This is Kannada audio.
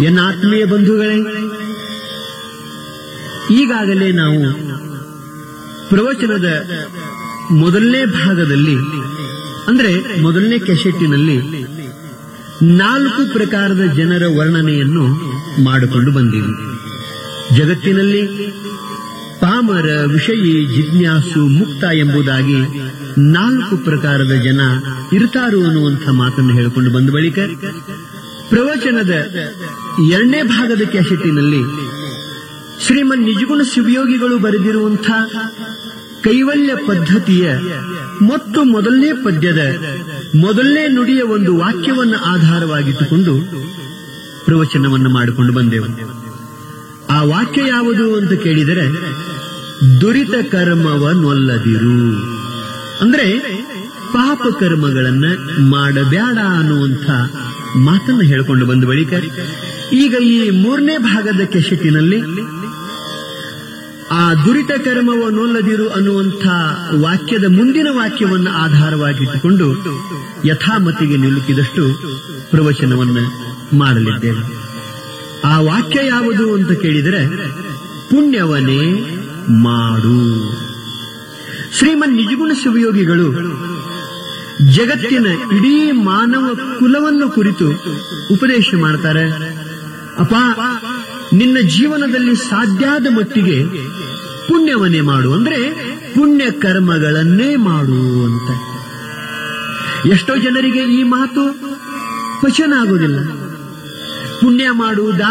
ಎನ್ನ ಆತ್ಮೀಯ ಬಂಧುಗಳೇ ಈಗಾಗಲೇ ನಾವು ಪ್ರವಚನದ ಮೊದಲನೇ ಭಾಗದಲ್ಲಿ ಅಂದ್ರೆ ಮೊದಲನೇ ಕೆಸೆಟ್ಟಿನಲ್ಲಿ ನಾಲ್ಕು ಪ್ರಕಾರದ ಜನರ ವರ್ಣನೆಯನ್ನು ಮಾಡಿಕೊಂಡು ಬಂದೀವಿ ಜಗತ್ತಿನಲ್ಲಿ ಪಾಮರ ವಿಷಯಿ ಜಿಜ್ಞಾಸು ಮುಕ್ತ ಎಂಬುದಾಗಿ ನಾಲ್ಕು ಪ್ರಕಾರದ ಜನ ಇರ್ತಾರು ಅನ್ನುವಂಥ ಮಾತನ್ನು ಹೇಳಿಕೊಂಡು ಬಂದ ಬಳಿಕ ಪ್ರವಚನದ ಎರಡನೇ ಭಾಗದ ಕ್ಯಾಸೆಟಿನಲ್ಲಿ ಶ್ರೀಮನ್ ನಿಜಗುಣ ಶಿವಯೋಗಿಗಳು ಬರೆದಿರುವಂಥ ಕೈವಲ್ಯ ಪದ್ಧತಿಯ ಮತ್ತು ಮೊದಲನೇ ಪದ್ಯದ ಮೊದಲನೇ ನುಡಿಯ ಒಂದು ವಾಕ್ಯವನ್ನು ಆಧಾರವಾಗಿಟ್ಟುಕೊಂಡು ಪ್ರವಚನವನ್ನು ಮಾಡಿಕೊಂಡು ಬಂದೆವು ಆ ವಾಕ್ಯ ಯಾವುದು ಅಂತ ಕೇಳಿದರೆ ದುರಿತ ಕರ್ಮವನ್ನೊಲ್ಲದಿರು ಅಂದ್ರೆ ಪಾಪ ಕರ್ಮಗಳನ್ನ ಮಾಡಬೇಡ ಅನ್ನುವಂಥ ಮಾತನ್ನು ಹೇಳಿಕೊಂಡು ಬಂದ ಬಳಿಕ ಈಗ ಈ ಮೂರನೇ ಭಾಗದ ಕೆಶೆಟಿನಲ್ಲಿ ಆ ದುರಿತ ಕರ್ಮವನ್ನೊಲ್ಲದಿರು ಅನ್ನುವಂಥ ವಾಕ್ಯದ ಮುಂದಿನ ವಾಕ್ಯವನ್ನು ಆಧಾರವಾಗಿಟ್ಟುಕೊಂಡು ಯಥಾಮತಿಗೆ ನಿಲುಕಿದಷ್ಟು ಪ್ರವಚನವನ್ನು ಮಾಡಲಿದ್ದೇವೆ ಆ ವಾಕ್ಯ ಯಾವುದು ಅಂತ ಕೇಳಿದರೆ ಪುಣ್ಯವನ್ನೇ ಮಾಡು ಶ್ರೀಮನ್ ನಿಜಗುಣ ಶಿವಯೋಗಿಗಳು ಜಗತ್ತಿನ ಇಡೀ ಮಾನವ ಕುಲವನ್ನು ಕುರಿತು ಉಪದೇಶ ಮಾಡ್ತಾರೆ ಅಪ್ಪ ನಿನ್ನ ಜೀವನದಲ್ಲಿ ಸಾಧ್ಯಾದ ಮಟ್ಟಿಗೆ ಪುಣ್ಯವನ್ನೇ ಮಾಡು ಅಂದ್ರೆ ಪುಣ್ಯ ಕರ್ಮಗಳನ್ನೇ ಮಾಡು ಅಂತ ಎಷ್ಟೋ ಜನರಿಗೆ ಈ ಮಾತು ಪಚನ ಆಗುವುದಿಲ್ಲ ಪುಣ್ಯ ಮಾಡು ದಾನ